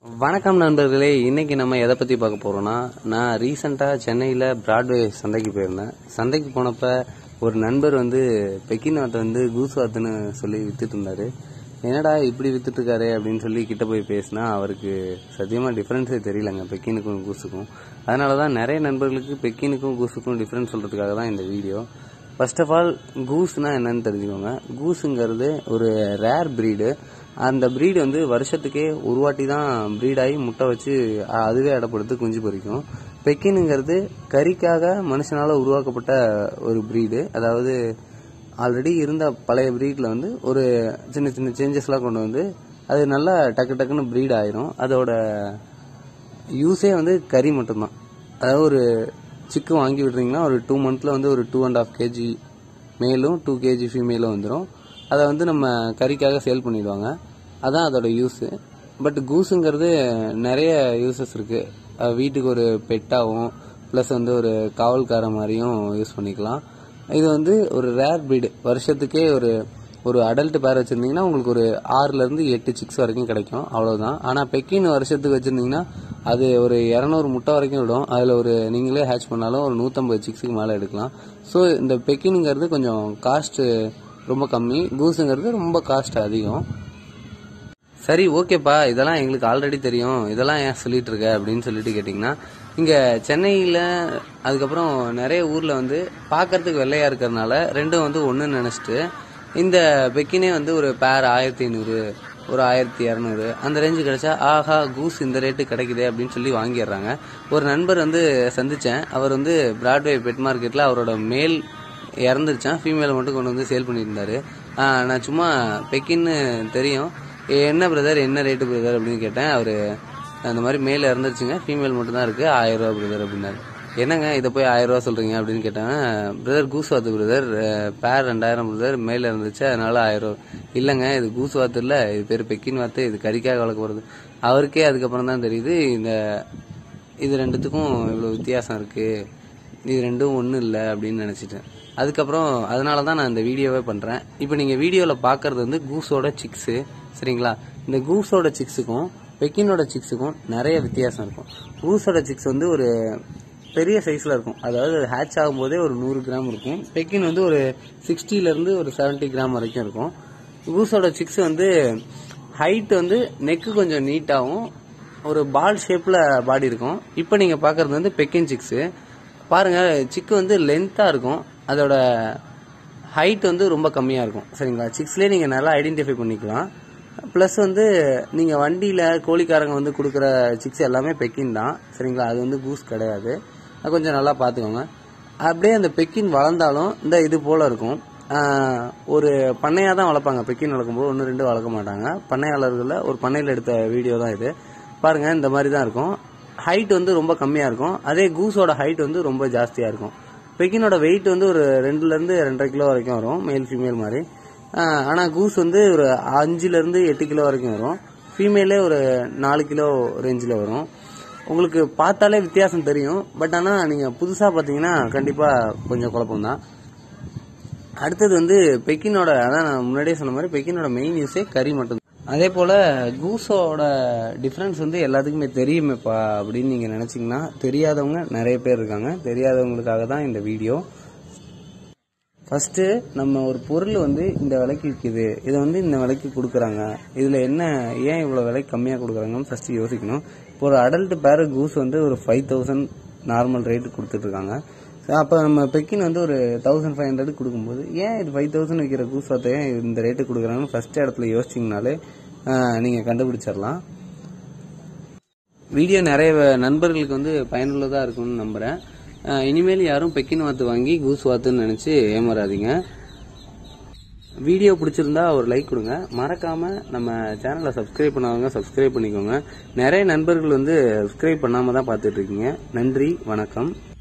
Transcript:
வணக்கம் நண்பர்களே இன்னைக்கு நம்ம எதை பத்தி பார்க்க போறோம்னா நான் ரீசெண்டா சென்னையில பிராட்வே சந்தைக்கு போயிருந்தேன் சந்தைக்கு போனப்ப ஒரு நண்பர் வந்து பெக்கின் வாத்தை வந்து கூஸ் வாத்துன்னு சொல்லி வித்துட்டு இருந்தாரு என்னடா இப்படி வித்துட்டு இருக்காரு அப்படின்னு சொல்லி கிட்ட போய் பேசினா அவருக்கு சத்தியமா டிஃபரன்ஸே தெரியலங்க பெக்கினுக்கும் கூஸுக்கும் அதனாலதான் நிறைய நண்பர்களுக்கு பெக்கினுக்கும் கூஸுக்கும் டிஃபரன்ஸ் சொல்றதுக்காக தான் இந்த வீடியோ ஃபர்ஸ்ட் ஆஃப் ஆல் கூஸ்னா என்னன்னு தெரிஞ்சுக்கோங்க கூஸுங்கிறது ஒரு ரேர் பிரீடு அந்த பிரீடு வந்து வருஷத்துக்கே ஒரு வாட்டி தான் breed ஆகி முட்டை வச்சு அ- அதுவே அடப்படுத்து குஞ்சு பொரிக்கும் பெக்கினுங்கிறது கறிக்காக மனுஷனால உருவாக்கப்பட்ட ஒரு பிரீடு அதாவது ஆல்ரெடி இருந்த பழைய பிரீட்ல வந்து ஒரு சின்ன சின்ன சேஞ்சஸ்லாம் கொண்டு வந்து அது நல்லா டக்கு டக்குன்னு breed ஆயிரும் அதோட யூஸே வந்து கறி மட்டும்தான் அதாவது ஒரு சிக்கு வாங்கி விடுறீங்கன்னா ஒரு டூ மந்த்ல வந்து ஒரு டூ அண்ட் ஆஃப் கேஜி மேலும் டூ கேஜி ஃபீமேலும் வந்துடும் அதை வந்து நம்ம கறிக்காக சேல் பண்ணிடுவாங்க அதான் அதோட யூஸு பட் கூஸுங்கிறது நிறைய யூசஸ் இருக்கு அஹ் வீட்டுக்கு ஒரு பெட்டாகவும் ப்ளஸ் வந்து ஒரு காவல்கார மாதிரியும் யூஸ் பண்ணிக்கலாம் இது வந்து ஒரு ரேர் breed வருஷத்துக்கே ஒரு ஒரு அடல்ட் பேர் வச்சிருந்தீங்கன்னா உங்களுக்கு ஒரு ஆறுல இருந்து எட்டு சிக்ஸ் வரைக்கும் கிடைக்கும் அவ்வளவுதான் ஆனா பெக்கின் வருஷத்துக்கு வச்சிருந்தீங்கன்னா அது ஒரு இரநூறு முட்டை வரைக்கும் விடும் அதுல ஒரு நீங்களே ஹேட்ச் பண்ணாலும் ஒரு நூத்தம்பது சிக்ஸுக்கு மேல எடுக்கலாம் ஸோ இந்த பெக்கினுங்கிறது கொஞ்சம் காஸ்ட் ரொம்ப கம்மி கூஸுங்கிறது ரொம்ப காஸ்ட் அதிகம் சரி ஓகேப்பா இதெல்லாம் எங்களுக்கு ஆல்ரெடி தெரியும் இதெல்லாம் ஏன் சொல்லிட்டு இருக்க அப்படின்னு சொல்லிட்டு கேட்டிங்கன்னா இங்க சென்னையில அதுக்கப்புறம் நிறைய ஊர்ல வந்து பார்க்கறதுக்கு வெள்ளையா இருக்கிறதுனால ரெண்டும் வந்து ஒண்ணுன்னு நினைச்சிட்டு இந்த பெக்கினே வந்து ஒரு பேர் ஆயிரத்தி ஐநூறு ஒரு ஆயிரத்தி இரநூறு அந்த ரேஞ்சு கிடைச்சா ஆஹா கூஸ் இந்த ரேட்டு கிடைக்குதே அப்படின்னு சொல்லி வாங்கிடுறாங்க ஒரு நண்பர் வந்து சந்திச்சேன் அவர் வந்து பிராட்வே பெட் மார்க்கெட்ல அவரோட மேல் இறந்துருச்சான் ஃபீமேல் மட்டும் கொண்டு வந்து சேல் பண்ணியிருந்தாரு ஆஹ் நான் சும்மா பெக்கின்னு தெரியும் என்ன பிரதர் என்ன ரேட்டு பிரதர் அப்படின்னு கேட்டேன் அவரு அந்த மாதிரி மேல இறந்துருச்சுங்க ஃபீமேல் மட்டும் தான் இருக்கு ஆயிரம் ரூபா பிரதர் அப்படின்னாரு என்னங்க இதை போய் ஆயிரம் ரூபா சொல்றீங்க அப்படின்னு கேட்டேன் பிரதர் கூஸ் வாத்து பிரதர் பேர் ரெண்டாயிரம் பிரதர் மேல இருந்துச்சு அதனால ஆயிரம் ரூபா இல்லைங்க இது கூஸ் வாத்து இல்ல இது பேர் பெக்கின் வாத்து இது கறிக்காக வளர்க்க போறது அவருக்கே அதுக்கப்புறம் தான் தெரியுது இந்த இது ரெண்டுத்துக்கும் இவ்வளவு வித்தியாசம் இருக்கு இது ரெண்டும் ஒன்றும் இல்லை அப்படின்னு நினச்சிட்டேன் அதுக்கப்புறம் அதனால தான் நான் இந்த வீடியோவே பண்ணுறேன் இப்போ நீங்கள் வீடியோவில் பார்க்கறது வந்து கூஸோட சிக்ஸு சரிங்களா இந்த கூஸோட சிக்ஸுக்கும் பெக்கினோட சிக்ஸுக்கும் நிறைய வித்தியாசம் இருக்கும் கூஸோட சிக்ஸ் வந்து ஒரு பெரிய சைஸில் இருக்கும் அதாவது ஹேட்ச் ஆகும்போதே ஒரு நூறு கிராம் இருக்கும் பெக்கின் வந்து ஒரு 60 ல இருந்து ஒரு 70 கிராம் வரைக்கும் இருக்கும் கூஸோட சிக்ஸ் வந்து ஹைட் வந்து நெக்கு கொஞ்சம் நீட்டாகவும் ஒரு பால் ஷேப்ல பாடி இருக்கும் இப்போ நீங்க பாக்குறது வந்து பெக்கின் சிக்ஸ் பாருங்க சிக்கு வந்து லென்த்தா இருக்கும் அதோட ஹைட் வந்து ரொம்ப கம்மியா இருக்கும் சரிங்களா சிக்ஸ்லயே நீங்க நல்லா ஐடென்டிஃபை பண்ணிக்கலாம் ப்ளஸ் வந்து நீங்க வண்டியில கோழிக்காரங்க வந்து கொடுக்குற சிக்ஸ் எல்லாமே பெக்கின் தான் சரிங்களா அது வந்து கூஸ் கிடையாது அது கொஞ்சம் நல்லா பாத்துக்கோங்க அப்படியே அந்த பெக்கின் வளர்ந்தாலும் இந்த இது போல இருக்கும் ஆஹ் ஒரு பண்ணையா தான் வளர்ப்பாங்க பெக்கின் வளர்க்கும்போது ஒன்று ரெண்டு வளர்க்க மாட்டாங்க பண்ணையாளர்களில் ஒரு பண்ணையில் எடுத்த வீடியோ தான் இது பாருங்க இந்த மாதிரி தான் இருக்கும் ஹைட் வந்து ரொம்ப கம்மியா இருக்கும் அதே கூஸோட ஹைட் வந்து ரொம்ப ஜாஸ்தியா இருக்கும் பெக்கினோட வெயிட் வந்து ஒரு ரெண்டுல இருந்து ரெண்டரை கிலோ வரைக்கும் வரும் மேல் ஃபீமேல் மாதிரி ஆஹ் ஆனா கூஸ் வந்து ஒரு அஞ்சுல இருந்து எட்டு கிலோ வரைக்கும் வரும் ஃபீமேலே ஒரு நாலு கிலோ ரேஞ்சில் வரும் உங்களுக்கு பார்த்தாலே வித்தியாசம் தெரியும் பட் ஆனா நீங்க புதுசா பாத்தீங்கன்னா கண்டிப்பா கொஞ்சம் குழப்பம் தான் அடுத்தது வந்து பெக்கினோட அதான் நான் முன்னாடியே சொன்ன மாதிரி பெக்கினோட மெயின் யூஸே கறி மட்டும் அதே போல கூஸோட டிஃபரன்ஸ் வந்து எல்லாத்துக்குமே தெரியுமேப்பா அப்படின்னு நீங்க நினைச்சீங்கன்னா தெரியாதவங்க நிறைய பேர் இருக்காங்க தெரியாதவங்களுக்காக தான் இந்த வீடியோ ஃபர்ஸ்ட் நம்ம ஒரு பொருள் வந்து இந்த விலைக்கு விற்கிது இதை வந்து இந்த விலைக்கு கொடுக்குறாங்க இதுல என்ன ஏன் இவ்வளவு விலை கம்மியா கொடுக்குறாங்கன்னு ஃபர்ஸ்ட் யோசிக்கணும் இப்போ ஒரு அடல்ட் பேர் கூஸ் வந்து ஒரு ஃபைவ் தௌசண்ட் நார்மல் ரேட்டு கொடுத்துட்டு இருக்காங்க அப்போ நம்ம பெக்கின் வந்து ஒரு தௌசண்ட் ஃபைவ் ஹண்ட்ரட் கொடுக்கும்போது ஏன் இது ஃபைவ் தௌசண்ட் விற்கிற கூஸ் வார்த்தை ஏன் இந்த ரேட்டு கொடுக்குறாங்கன்னு ஃபர்ஸ்ட் இடத்துல யோசிச்சிங்கனாலே ஆஹ், நீங்க கண்டுபிடிச்சிடலாம் வீடியோ நிறைய வ- நண்பர்களுக்கு வந்து பயனுள்ளதா இருக்கும்னு நம்புறேன் அஹ் இனிமேல் யாரும் பெக்கின் வாத்து வாங்கி கூஸ் வாத்துன்னு நினைச்சு ஏமாறாதீங்க வீடியோ பிடிச்சிருந்தா ஒரு லைக் கொடுங்க மறக்காம நம்ம சேனலை சப்ஸ்கிரைப் பண்ணாதவங்க சப்ஸ்கிரைப் பண்ணிக்கோங்க நிறைய நண்பர்கள் வந்து சப்ஸ்கிரைப் பண்ணாம தான் பார்த்துட்டு இருக்கீங்க நன்றி வணக்கம்